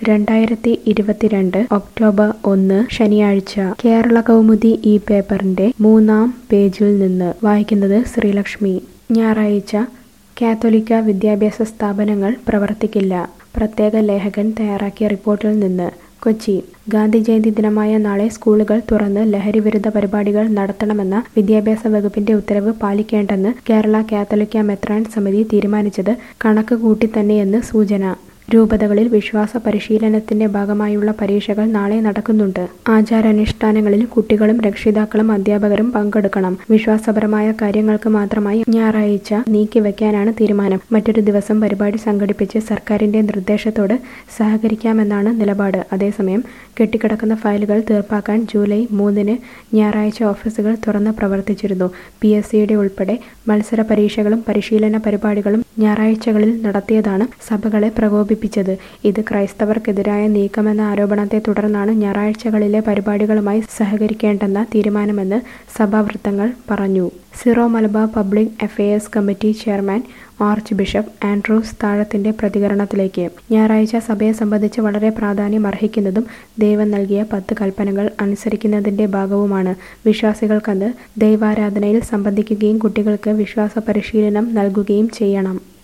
രണ്ടായിരത്തി ഇരുപത്തിരണ്ട് ഒക്ടോബർ ഒന്ന് ശനിയാഴ്ച കേരള കൗമുദി ഈ പേപ്പറിന്റെ മൂന്നാം പേജിൽ നിന്ന് വായിക്കുന്നത് ശ്രീലക്ഷ്മി ഞായറാഴ്ച കാത്തോലിക്ക വിദ്യാഭ്യാസ സ്ഥാപനങ്ങൾ പ്രവർത്തിക്കില്ല പ്രത്യേക ലേഖകൻ തയ്യാറാക്കിയ റിപ്പോർട്ടിൽ നിന്ന് കൊച്ചി ഗാന്ധി ജയന്തി ദിനമായ നാളെ സ്കൂളുകൾ തുറന്ന് ലഹരിവിരുദ്ധ പരിപാടികൾ നടത്തണമെന്ന വിദ്യാഭ്യാസ വകുപ്പിന്റെ ഉത്തരവ് പാലിക്കേണ്ടെന്ന് കേരള കാത്തോലിക്ക മെത്രാൻ സമിതി തീരുമാനിച്ചത് കണക്ക് കൂട്ടി തന്നെയെന്ന് സൂചന രൂപതകളിൽ വിശ്വാസ പരിശീലനത്തിന്റെ ഭാഗമായുള്ള പരീക്ഷകൾ നാളെ നടക്കുന്നുണ്ട് ആചാരാനുഷ്ഠാനങ്ങളിൽ കുട്ടികളും രക്ഷിതാക്കളും അധ്യാപകരും പങ്കെടുക്കണം വിശ്വാസപരമായ കാര്യങ്ങൾക്ക് മാത്രമായി ഞായറാഴ്ച നീക്കിവെക്കാനാണ് തീരുമാനം മറ്റൊരു ദിവസം പരിപാടി സംഘടിപ്പിച്ച് സർക്കാരിന്റെ നിർദ്ദേശത്തോട് സഹകരിക്കാമെന്നാണ് നിലപാട് അതേസമയം കെട്ടിക്കിടക്കുന്ന ഫയലുകൾ തീർപ്പാക്കാൻ ജൂലൈ മൂന്നിന് ഞായറാഴ്ച ഓഫീസുകൾ തുറന്ന് പ്രവർത്തിച്ചിരുന്നു പി എസ് സിയുടെ ഉൾപ്പെടെ മത്സര പരീക്ഷകളും പരിശീലന പരിപാടികളും ഞായറാഴ്ചകളിൽ നടത്തിയതാണ് സഭകളെ പ്രകോപിപ്പിച്ചത് ഇത് ക്രൈസ്തവർക്കെതിരായ നീക്കമെന്ന ആരോപണത്തെ തുടർന്നാണ് ഞായറാഴ്ചകളിലെ പരിപാടികളുമായി സഹകരിക്കേണ്ടെന്ന തീരുമാനമെന്ന് സഭാവൃത്തങ്ങൾ പറഞ്ഞു Syro Malabar public affairs committee chairman archbishop Andrews താഴത്തിന്റെ പ്രതികരണത്തിലേക്ക് ഞായറാഴ്ച സഭയെ സംബന്ധിച്ച് വളരെ പ്രാധാന്യം അർഹിക്കുന്നതും ദൈവം നൽകിയ പത്ത് കൽപ്പനകൾ അനുസരിക്കുന്നതിന്റെ ഭാഗവുമാണ് വിശ്വാസികൾക്കത് ദൈവാരാധനയിൽ സംബന്ധിക്കുകയും കുട്ടികൾക്ക് വിശ്വാസ പരിശീലനം നൽകുകയും ചെയ്യണം